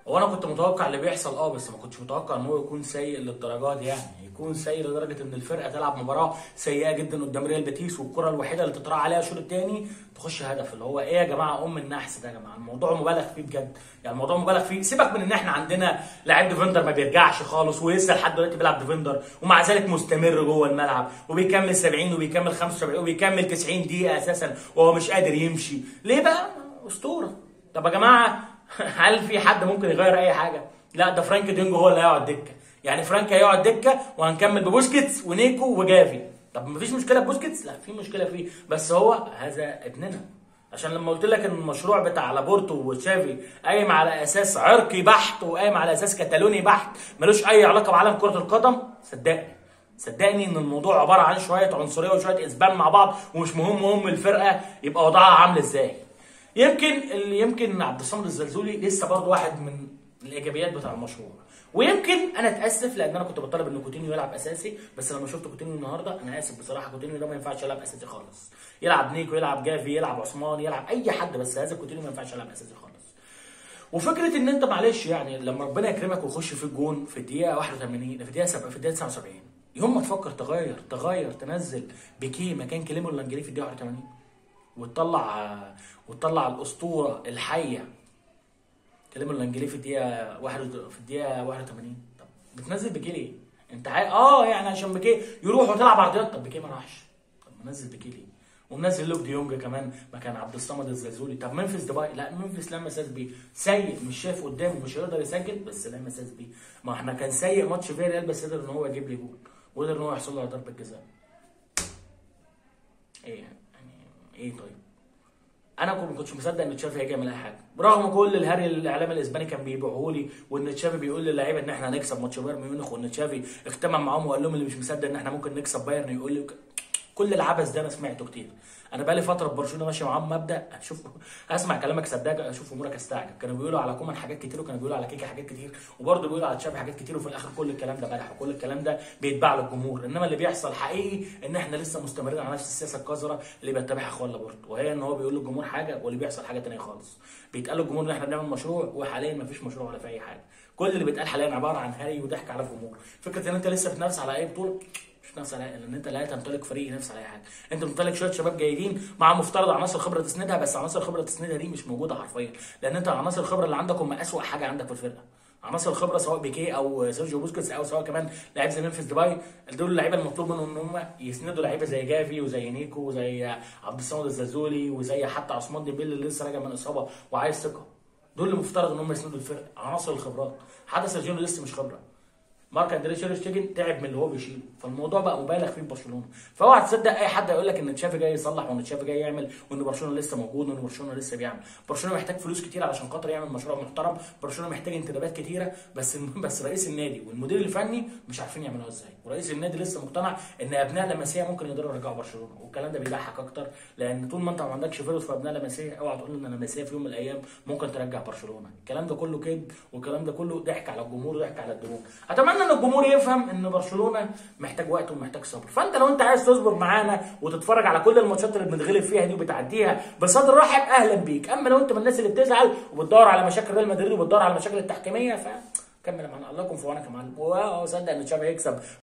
هو انا كنت متوقع اللي بيحصل اه بس ما كنتش متوقع ان هو يكون سيء للدرجات دي يعني يكون سيء لدرجه ان الفرقه تلعب مباراه سيئه جدا قدام ريال بيتيس والكره الوحيده اللي تتراع عليها الشوط الثاني تخش هدف اللي هو ايه يا جماعه ام النحس ده يا جماعه الموضوع مبالغ فيه بجد يعني الموضوع مبالغ فيه سيبك من ان احنا عندنا لاعب ديفندر ما بيرجعش خالص ولسه لحد دلوقتي بيلعب ديفندر ومع ذلك مستمر جوه الملعب وبيكمل 70 وبيكمل 75 وبيكمل 90 دقيقه اساسا وهو مش قادر يمشي ليه بقى اسطوره طب يا جماعه هل في حد ممكن يغير اي حاجه لا ده فرانك ديونج هو اللي هيقعد دكه يعني فرانك هيقعد دكه وهنكمل ببوسكيتس ونيكو وجافي طب مفيش مشكله ببوسكيتس لا في مشكله فيه بس هو هذا ابننا عشان لما قلت لك ان المشروع بتاع لابورتو وتشافي قايم على اساس عرقي بحت وقايم على اساس كتالوني بحت ملوش اي علاقه بعالم كره القدم صدقني صدقني ان الموضوع عباره عن شويه عنصريه وشويه اسبان مع بعض ومش مهم مهم الفرقه يبقى وضعها عامل ازاي يمكن اللي يمكن عبد الصمد الزلزولي لسه برضه واحد من الايجابيات بتاع المشروع ويمكن انا اتاسف لان انا كنت بطالب ان كوتينيو يلعب اساسي بس لما شفت كوتينيو النهارده انا اسف بصراحه كوتينيو ده ما ينفعش يلعب اساسي خالص يلعب نيكو يلعب جافي يلعب عثمان يلعب اي حد بس هذا كوتينيو ما ينفعش يلعب اساسي خالص وفكره ان انت معلش يعني لما ربنا يكرمك ويخش في الجون في الدقيقه 81 في الدقيقه 7 في الدقيقه 79 يوم ما تفكر تغير تغير تنزل بيكيه مكان كليمو لانجلي في الدقيقه 81 وتطلع وتطلع الاسطوره الحيه كليمو لانجلي في الدقيقه واحد في الدقيقه 81 طب بتنزل بيكيه ليه؟ انت عاي... اه يعني عشان بيكيه يروح وتلعب عرضيات طب بيكيه ما راحش طب منزل بيكيه ليه؟ ومنزل لوك ديونج كمان مكان عبد الصمد الزلزولي طب منفس ديباي لا منفس لما ساس بيه سيء مش شايف قدامه مش هيقدر يسجل بس لما ساس بيه ما احنا كان سيء ماتش فيريال بس قدر ان هو يجيب لي جول وقدر ان هو يحصل له على ضربه جزاء ايه يعني ايه طيب انا كنت ما كنتش مصدق ان تشافي هيجي يعمل اي حاجه برغم كل الهري اللي الاعلام الاسباني كان بيبيعه لي وان تشافي بيقول للعيبه ان احنا هنكسب ماتش بايرن ميونخ وان تشافي اجتمع معاهم وقال لهم اللي مش مصدق ان احنا ممكن نكسب بايرن يقول لي كل العبث ده انا سمعته كتير انا بقالي فتره في برشلونه ماشي معاهم مبدا اشوف اسمع كلامك صدق اشوف امورك استعجب كانوا بيقولوا على كومان حاجات كتير وكانوا بيقولوا على كيكا حاجات كتير وبرضه بيقولوا على تشافي حاجات كتير وفي الاخر كل الكلام ده بلح وكل الكلام ده بيتباع للجمهور انما اللي بيحصل حقيقي ان احنا لسه مستمرين على نفس السياسه القذره اللي بيتبعها اخوان لابورت وهي ان هو بيقول للجمهور حاجه واللي بيحصل حاجه ثانيه خالص بيتقال للجمهور ان احنا بنعمل مشروع وحاليا مفيش مشروع ولا في اي حاجه كل اللي بيتقال حاليا عباره عن هري وضحك على الجمهور فكره ان انت لسه بتنافس على اي بطوله مش نفس على لان انت لا تمتلك فريق ينافس على اي حاجه انت بتمتلك شويه شباب جيدين مع مفترض عناصر خبره تسندها بس عناصر خبره تسندها دي مش موجوده حرفيا لان انت عناصر الخبره اللي عندك هم اسوأ حاجه عندك في الفرقه عناصر الخبره سواء بيكيه او سيرجيو بوسكيتس او سواء كمان لعيب زي منفس ديباي دول اللعيبه المطلوب منهم ان هم يسندوا لعيبه زي جافي وزي نيكو وزي عبد الصمد الزلزولي وزي حتى عثمان ديمبélé اللي لسه راجع من اصابه وعايز ثقه دول اللي مفترض ان هم يسندوا الفرقه عناصر الخبرات حتى سيرجيو لسه مش خبره مارك اندري شير شتيجن تعب من اللي هو بيشيله فالموضوع بقى مبالغ فيه في برشلونه فاوعى تصدق اي حد يقول لك ان تشافي جاي يصلح وان تشافي جاي يعمل وان برشلونه لسه موجود وان برشلونه لسه بيعمل برشلونه محتاج فلوس كتير علشان خاطر يعمل مشروع محترم برشلونه محتاج انتدابات كتيره بس بس رئيس النادي والمدير الفني مش عارفين يعملوها ازاي ورئيس النادي لسه مقتنع ان ابناء لمسيه ممكن يقدروا يرجعوا برشلونه والكلام ده بيضحك اكتر لان طول ما انت ما عندكش فلوس في ابناء لمسيه اوعى تقول ان لمسيه في يوم من الايام ممكن ترجع برشلونه الكلام ده كله كذب والكلام ده كله ضحك على الجمهور وضحك على الدموع اتمنى ان الجمهور يفهم ان برشلونه محتاج وقت ومحتاج صبر فانت لو انت عايز تصبر معانا وتتفرج على كل الماتشات اللي بنتغلب فيها دي وبتعديها بصدر رحب اهلا بيك اما لو انت من الناس اللي بتزعل وبتدور على مشاكل ريال مدريد وبتدور على المشاكل التحكيميه ف كمل معانا الله يكون في عونك يا معلم وصدق ان تشافي هيكسب